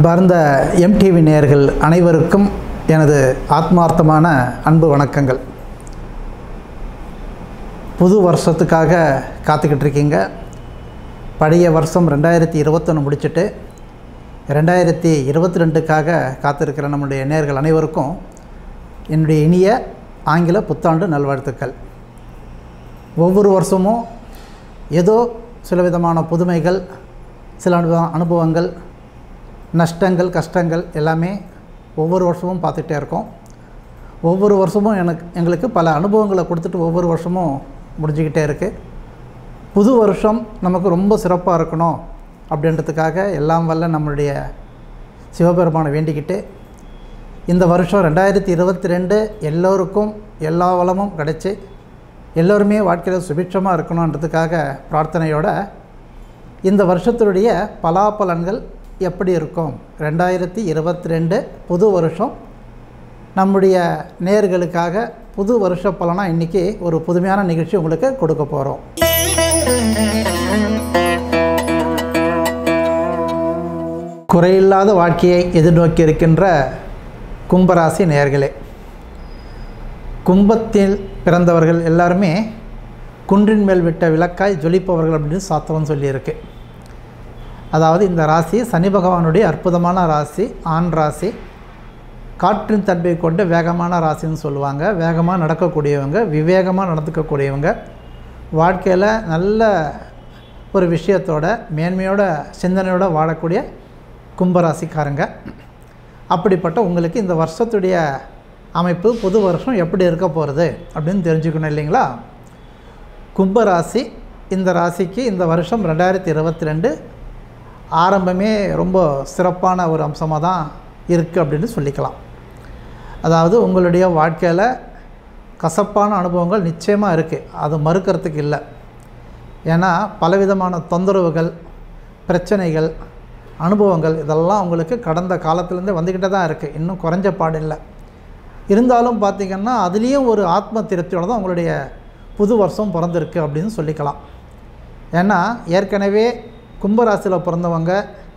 அன்பார்ந்த எம்டிவி நேயர்கள் அனைவருக்கும் எனது ஆத்மார்த்தமான அன்பு வணக்கங்கள் புது வருஷத்துக்காக காத்துக்கிட்டு இருக்கீங்க பழைய வருஷம் ரெண்டாயிரத்தி இருபத்தொன்று முடிச்சுட்டு ரெண்டாயிரத்தி இருபத்தி ரெண்டுக்காக காத்திருக்கிற நம்முடைய நேயர்கள் அனைவருக்கும் என்னுடைய இனிய ஆங்கில புத்தாண்டு நல்வாழ்த்துக்கள் ஒவ்வொரு வருஷமும் ஏதோ சில விதமான புதுமைகள் சில அனுபவ அனுபவங்கள் நஷ்டங்கள் கஷ்டங்கள் எல்லாமே ஒவ்வொரு வருஷமும் பார்த்துட்டே இருக்கோம் ஒவ்வொரு வருஷமும் எனக்கு எங்களுக்கு பல அனுபவங்களை கொடுத்துட்டு ஒவ்வொரு வருஷமும் முடிஞ்சுக்கிட்டே இருக்குது புது வருஷம் நமக்கு ரொம்ப சிறப்பாக இருக்கணும் அப்படின்றதுக்காக எல்லாம் வல்ல நம்மளுடைய சிவபெருமானை வேண்டிக்கிட்டு இந்த வருஷம் ரெண்டாயிரத்தி இருபத்தி ரெண்டு எல்லோருக்கும் எல்லா வளமும் கிடைச்சி எல்லோருமே வாழ்க்கையில் சுபிட்சமாக இருக்கணுன்றதுக்காக பிரார்த்தனையோட இந்த வருஷத்தினுடைய பலாபலன்கள் எப்படி இருக்கும் ரெண்டாயிரத்தி இருபத்தி ரெண்டு புது வருஷம் நம்முடைய நேர்களுக்காக புது வருஷ பலனாக இன்றைக்கி ஒரு புதுமையான நிகழ்ச்சி உங்களுக்கு கொடுக்க போகிறோம் குறையில்லாத வாழ்க்கையை எதிர்நோக்கி இருக்கின்ற கும்பராசி நேர்களே கும்பத்தில் பிறந்தவர்கள் எல்லாருமே குன்றின் மேல் விட்ட விளக்காய் ஜொலிப்பவர்கள் அப்படின்னு சாஸ்திரம் சொல்லியிருக்கு அதாவது இந்த ராசி சனி பகவானுடைய அற்புதமான ராசி ஆண் ராசி காற்றின் தன்மை கொண்டு வேகமான ராசின்னு சொல்லுவாங்க வேகமாக நடக்கக்கூடியவங்க விவேகமாக நடந்துக்கக்கூடியவங்க வாழ்க்கையில் நல்ல ஒரு விஷயத்தோட மேன்மையோட சிந்தனையோட வாழக்கூடிய கும்பராசிக்காரங்க அப்படிப்பட்ட உங்களுக்கு இந்த வருஷத்துடைய அமைப்பு புது வருஷம் எப்படி இருக்க போகிறது அப்படின்னு தெரிஞ்சுக்கணும் இல்லைங்களா கும்பராசி இந்த ராசிக்கு இந்த வருஷம் ரெண்டாயிரத்தி இருபத்தி ரெண்டு ஆரம்பமே ரொம்ப சிறப்பான ஒரு அம்சமாக தான் இருக்குது அப்படின்னு சொல்லிக்கலாம் அதாவது உங்களுடைய வாழ்க்கையில் கசப்பான அனுபவங்கள் நிச்சயமாக இருக்குது அது மறுக்கிறதுக்கு இல்லை ஏன்னா பலவிதமான தொந்தரவுகள் பிரச்சனைகள் அனுபவங்கள் இதெல்லாம் உங்களுக்கு கடந்த காலத்துலேருந்தே வந்துக்கிட்டே தான் இருக்குது இன்னும் குறைஞ்ச பாடு இல்லை இருந்தாலும் பார்த்திங்கன்னா அதுலேயும் ஒரு ஆத்ம திருப்தியோடு தான் உங்களுடைய புது வருஷம் பிறந்திருக்கு அப்படின்னு சொல்லிக்கலாம் ஏன்னா ஏற்கனவே கும்பராசியில் பிறந்தவங்க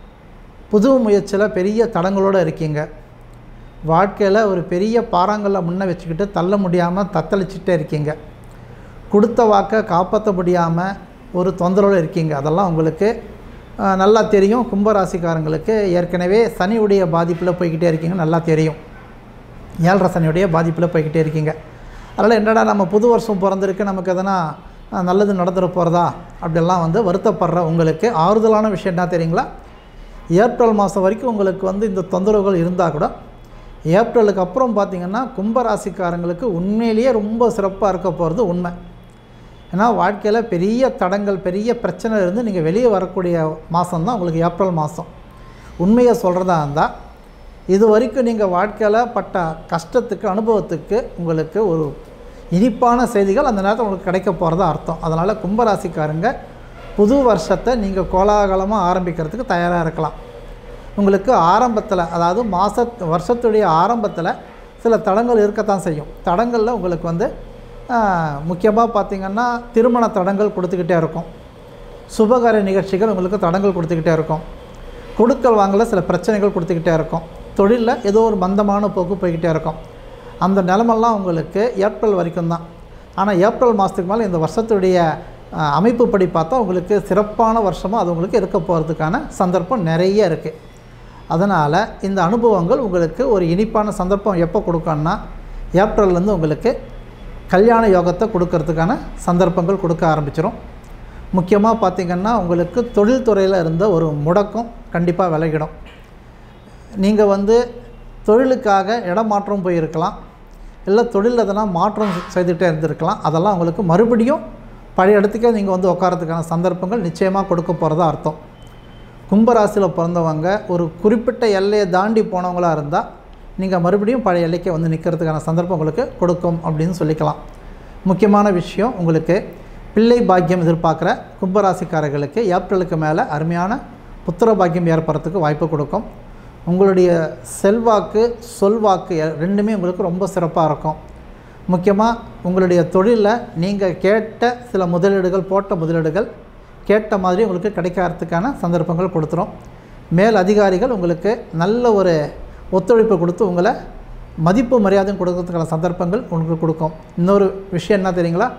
புது முயற்சியில் பெரிய தடங்களோடு இருக்கீங்க வாழ்க்கையில் ஒரு பெரிய பாறாங்கல்ல முன்னே வச்சுக்கிட்டு தள்ள முடியாமல் தத்தளிச்சுட்டே இருக்கீங்க கொடுத்த வாக்கை காப்பாற்ற முடியாமல் ஒரு தொந்தரவோடு இருக்கீங்க அதெல்லாம் உங்களுக்கு அஹ், நல்லா தெரியும் கும்பராசிக்காரங்களுக்கு ஏற்கனவே சனியுடைய பாதிப்பில் போய்கிட்டே இருக்கீங்க நல்லா தெரியும் ஏழரை சனியுடைய பாதிப்பில் போய்கிட்டே இருக்கீங்க அதனால் என்னடா நம்ம புது வருஷம் பிறந்திருக்கு நமக்கு எதனா அஹ், நல்லது நடந்துட போகிறதா அப்படிலாம் வந்து வருத்தப்படுற உங்களுக்கு ஆறுதலான விஷயம் என்ன தெரியுங்களா ஏப்ரல் மாதம் வரைக்கும் உங்களுக்கு வந்து இந்த தொந்தரவுகள் இருந்தால் கூட ஏப்ரலுக்கு அப்புறம் பார்த்திங்கன்னா கும்பராசிக்காரங்களுக்கு உண்மையிலேயே ரொம்ப சிறப்பாக இருக்க போகிறது உண்மை ஏன்னா வாழ்க்கையில் பெரிய தடங்கள் பெரிய பிரச்சனை இருந்து நீங்கள் வெளியே வரக்கூடிய மாதம் தான் உங்களுக்கு ஏப்ரல் மாதம் உண்மையை சொல்கிறதா இருந்தால் இது வரைக்கும் நீங்கள் வாழ்க்கையில் பட்ட கஷ்டத்துக்கு அனுபவத்துக்கு உங்களுக்கு ஒரு இனிப்பான செய்திகள் அந்த நேரத்தில் உங்களுக்கு கிடைக்க போகிறதா அர்த்தம் அதனால் கும்பராசிக்காரங்க புது வருஷத்தை நீங்கள் கோலாகலமாக ஆரம்பிக்கிறதுக்கு தயாராக இருக்கலாம் உங்களுக்கு ஆரம்பத்தில் அதாவது மாத வருஷத்துடைய ஆரம்பத்தில் சில தடங்கள் இருக்கத்தான் செய்யும் தடங்களில் உங்களுக்கு வந்து முக்கியமாக பார்த்திங்கன்னா திருமண தடங்கள் கொடுத்துக்கிட்டே இருக்கும் சுபகாரிய நிகழ்ச்சிகள் உங்களுக்கு தடங்கள் கொடுத்துக்கிட்டே இருக்கும் கொடுக்கல் வாங்கல சில பிரச்சனைகள் கொடுத்துக்கிட்டே இருக்கும் தொழிலில் ஏதோ ஒரு மந்தமான போக்கு போய்கிட்டே இருக்கும் அந்த நிலமெல்லாம் உங்களுக்கு ஏப்ரல் வரைக்கும் தான் ஆனால் ஏப்ரல் மாதத்துக்கு மேலே இந்த வருஷத்துடைய அஹ், அமைப்புப்படி பார்த்தா உங்களுக்கு சிறப்பான வருஷமாக அது உங்களுக்கு இருக்க போகிறதுக்கான சந்தர்ப்பம் நிறைய இருக்குது அதனால் இந்த அனுபவங்கள் உங்களுக்கு ஒரு இனிப்பான சந்தர்ப்பம் எப்போ கொடுக்கணும்னா ஏப்ரல்லேருந்து உங்களுக்கு கல்யாண யோகத்தை கொடுக்கறதுக்கான சந்தர்ப்பங்கள் கொடுக்க ஆரம்பிச்சிடும் முக்கியமாக பார்த்திங்கன்னா உங்களுக்கு தொழில்துறையில் இருந்த ஒரு முடக்கம் கண்டிப்பாக விலகிடும் நீங்கள் வந்து தொழிலுக்காக இடமாற்றம் போயிருக்கலாம் இல்லை தொழில் எதனா மாற்றம் செய்துகிட்டே இருந்திருக்கலாம் அதெல்லாம் உங்களுக்கு மறுபடியும் பழைய இடத்துக்கே நீங்கள் வந்து உட்காரத்துக்கான சந்தர்ப்பங்கள் நிச்சயமாக கொடுக்க போகிறதா அர்த்தம் கும்பராசியில் பிறந்தவங்க ஒரு குறிப்பிட்ட எல்லையை தாண்டி போனவங்களாக இருந்தால் நீங்கள் மறுபடியும் பழைய எல்லைக்கே வந்து நிற்கிறதுக்கான சந்தர்ப்பம் உங்களுக்கு கொடுக்கும் அப்படின்னு சொல்லிக்கலாம் முக்கியமான விஷயம் உங்களுக்கு பிள்ளை பாக்கியம் எதிர்பார்க்குற கும்பராசிக்காரர்களுக்கு ஏப்ரலுக்கு மேலே அருமையான புத்திர பாக்கியம் ஏற்படுறதுக்கு வாய்ப்பு கொடுக்கும் உங்களுடைய செல்வாக்கு சொல்வாக்கு எ- ரெண்டுமே உங்களுக்கு ரொம்ப சிறப்பாக இருக்கும் முக்கியமாக உங்களுடைய தொழிலில் நீங்கள் கேட்ட சில முதலீடுகள் போட்ட முதலீடுகள் கேட்ட மாதிரி உங்களுக்கு கிடைக்கிறதுக்கான சந்தர்ப்பங்கள் கொடுத்துரும் மேல் அதிகாரிகள் உங்களுக்கு நல்ல ஒரு ஒத்துழைப்பு கொடுத்து உங்களை மதிப்பு மரியாதையும் கொடுக்கறதுக்கான சந்தர்ப்பங்கள் உங்களுக்கு கொடுக்கும் இன்னொரு விஷயம் என்ன தெரியுங்களா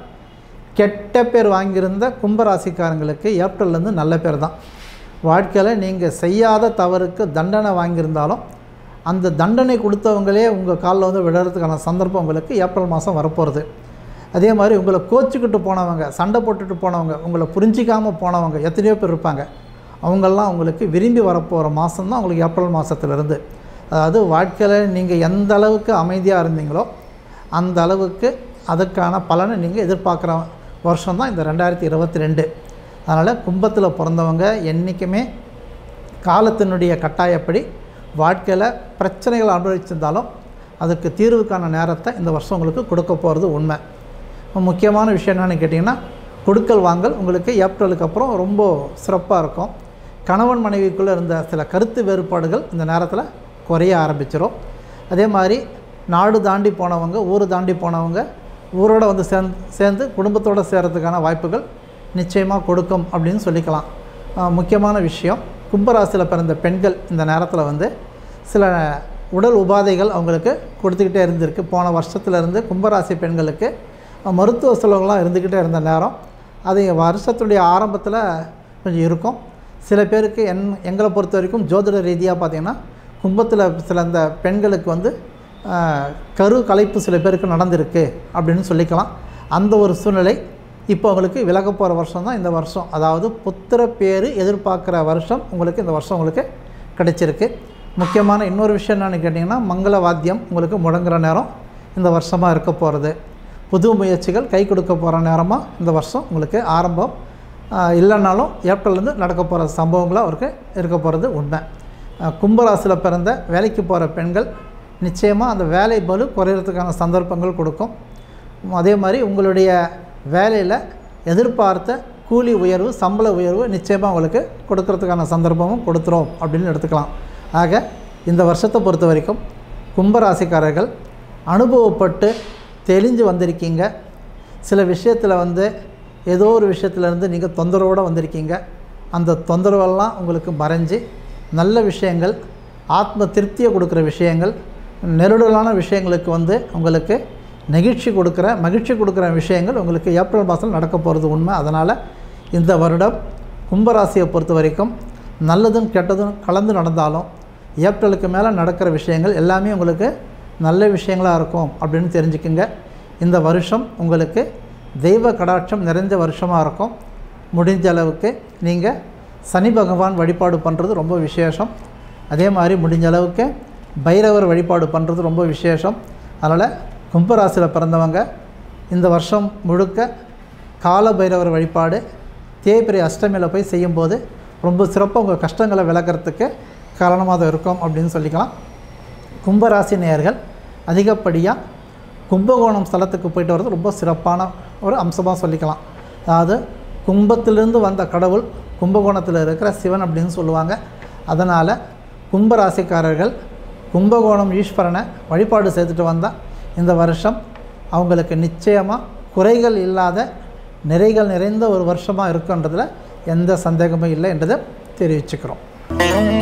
கெட்ட பேர் வாங்கியிருந்த கும்பராசிக்காரங்களுக்கு ஏப்ரல்லேருந்து நல்ல பேர் தான் வாழ்க்கையில் நீங்கள் செய்யாத தவறுக்கு தண்டனை வாங்கியிருந்தாலும் அந்த தண்டனை கொடுத்தவங்களே உங்கள் காலில் வந்து விடுறதுக்கான சந்தர்ப்பம் உங்களுக்கு ஏப்ரல் மாதம் வரப்போகிறது அதே மாதிரி உங்களை கோச்சிக்கிட்டு போனவங்க சண்டை போட்டுட்டு போனவங்க உங்களை புரிஞ்சிக்காமல் போனவங்க எத்தனையோ பேர் இருப்பாங்க அவங்கெல்லாம் உங்களுக்கு விரும்பி வரப்போகிற மாதம் தான் உங்களுக்கு ஏப்ரல் மாதத்துலேருந்து அதாவது வாழ்க்கையில் நீங்கள் எந்த அளவுக்கு அமைதியாக இருந்தீங்களோ அந்த அளவுக்கு அதுக்கான பலனை நீங்கள் எதிர்பார்க்குற வருஷம் தான் இந்த ரெண்டாயிரத்தி இருபத்தி ரெண்டு அதனால் கும்பத்தில் பிறந்தவங்க என்றைக்குமே காலத்தினுடைய கட்டாயப்படி வாழ்க்கையில் பிரச்சனைகள் அனுபவிச்சிருந்தாலும் அதுக்கு தீர்வுக்கான நேரத்தை இந்த வருஷம் உங்களுக்கு கொடுக்க போகிறது உண்மை முக்கியமான விஷயம் என்னென்னு கேட்டிங்கன்னா கொடுக்கல் வாங்கல் உங்களுக்கு ஏப்ரலுக்கு அப்புறம் ரொம்ப சிறப்பாக இருக்கும் கணவன் மனைவிக்குள்ளே இருந்த சில கருத்து வேறுபாடுகள் இந்த நேரத்தில் குறைய ஆரம்பிச்சிடும் அதே மாதிரி நாடு தாண்டி போனவங்க ஊர் தாண்டி போனவங்க ஊரோட வந்து சேர்ந்து சேர்ந்து குடும்பத்தோடு சேர்கிறதுக்கான வாய்ப்புகள் நிச்சயமாக கொடுக்கும் அப்படின்னு சொல்லிக்கலாம் ஆஹ் முக்கியமான விஷயம் கும்பராசியில் பிறந்த பெண்கள் இந்த நேரத்தில் வந்து சில உடல் உபாதைகள் அவங்களுக்கு கொடுத்துக்கிட்டே இருந்திருக்கு போன வருஷத்துலேருந்து கும்பராசி பெண்களுக்கு அஹ் மருத்துவ செலவுகள்லாம் இருந்துக்கிட்டே இருந்த நேரம் அது வருஷத்துடைய ஆரம்பத்தில் கொஞ்சம் இருக்கும் சில பேருக்கு என் எங்களை பொறுத்த வரைக்கும் ஜோதிட ரீதியாக பார்த்திங்கன்னா கும்பத்தில் சில இந்த பெண்களுக்கு வந்து ஆஹ், கரு கலைப்பு சில பேருக்கு நடந்திருக்கு அப்படின்னு சொல்லிக்கலாம் அந்த ஒரு சூழ்நிலை இப்போ உங்களுக்கு விலக போகிற வருஷம் தான் இந்த வருஷம் அதாவது புத்திர பேர் எதிர்பார்க்குற வருஷம் உங்களுக்கு இந்த வருஷம் உங்களுக்கு கிடைச்சிருக்கு முக்கியமான இன்னொரு விஷயம் என்னென்னு கேட்டிங்கன்னா மங்கள வாத்தியம் உங்களுக்கு முடங்குற நேரம் இந்த வருஷமாக இருக்க போகிறது புது முயற்சிகள் கை கொடுக்க போகிற நேரமாக இந்த வருஷம் உங்களுக்கு ஆரம்பம் ஆஹ், இல்லைன்னாலும் ஏப்ரல்லேருந்து நடக்க போகிற சம்பவங்களாக அவருக்கு இருக்க போகிறது உண்மை ஆஹ், கும்பராசியில் பிறந்த வேலைக்கு போகிற பெண்கள் நிச்சயமாக அந்த வேலை பலு குறையிறதுக்கான சந்தர்ப்பங்கள் கொடுக்கும் அதே மாதிரி உங்களுடைய வேலையில் எதிர்பார்த்த கூலி உயர்வு சம்பள உயர்வு நிச்சயமாக உங்களுக்கு கொடுக்கறதுக்கான சந்தர்ப்பமும் கொடுத்துரும் அப்படின்னு எடுத்துக்கலாம் ஆக இந்த வருஷத்தை பொறுத்த வரைக்கும் கும்பராசிக்காரர்கள் அனுபவப்பட்டு தெளிஞ்சு வந்திருக்கீங்க சில விஷயத்தில் வந்து ஏதோ ஒரு விஷயத்துலேருந்து நீங்கள் தொந்தரவோடு வந்திருக்கீங்க அந்த தொந்தரவெல்லாம் உங்களுக்கு மறைஞ்சு நல்ல விஷயங்கள் ஆத்ம திருப்தியை கொடுக்குற விஷயங்கள் நெருடலான விஷயங்களுக்கு வந்து உங்களுக்கு நெகிழ்ச்சி கொடுக்குற மகிழ்ச்சி கொடுக்குற விஷயங்கள் உங்களுக்கு ஏப்ரல் மாதம் நடக்க போகிறது உண்மை அதனால் இந்த வருடம் கும்பராசியை பொறுத்த வரைக்கும் நல்லதும் கெட்டதும் கலந்து நடந்தாலும் ஏப்ரலுக்கு மேலே நடக்கிற விஷயங்கள் எல்லாமே உங்களுக்கு நல்ல விஷயங்களாக இருக்கும் அப்படின்னு தெரிஞ்சுக்குங்க இந்த வருஷம் உங்களுக்கு தெய்வ கடாட்சம் நிறைஞ்ச வருஷமாக இருக்கும் முடிஞ்ச அளவுக்கு நீங்கள் சனி பகவான் வழிபாடு பண்ணுறது ரொம்ப விசேஷம் அதே மாதிரி முடிஞ்ச அளவுக்கு பைரவர் வழிபாடு பண்ணுறது ரொம்ப விசேஷம் அதனால் கும்பராசியில் பிறந்தவங்க இந்த வருஷம் முழுக்க கால பைரவர் வழிபாடு தேய்பிரை அஷ்டமியில் போய் செய்யும்போது ரொம்ப சிறப்பாக உங்கள் கஷ்டங்களை விளக்கறதுக்கு காரணமாக இருக்கும் அப்படின்னு சொல்லிக்கலாம் கும்பராசி நேயர்கள் அதிகப்படியாக கும்பகோணம் ஸ்தலத்துக்கு போயிட்டு வர்றது ரொம்ப சிறப்பான ஒரு அம்சமாக சொல்லிக்கலாம் அதாவது கும்பத்திலிருந்து வந்த கடவுள் கும்பகோணத்தில் இருக்கிற சிவன் அப்படின்னு சொல்லுவாங்க அதனால் கும்பராசிக்காரர்கள் கும்பகோணம் ஈஸ்வரனை வழிபாடு செய்துட்டு வந்தால் இந்த வருஷம் அவங்களுக்கு நிச்சயமாக குறைகள் இல்லாத நிறைகள் நிறைந்த ஒரு வருஷமாக இருக்குன்றதில் எந்த சந்தேகமும் இல்லை என்றதை தெரிவிச்சுக்கிறோம்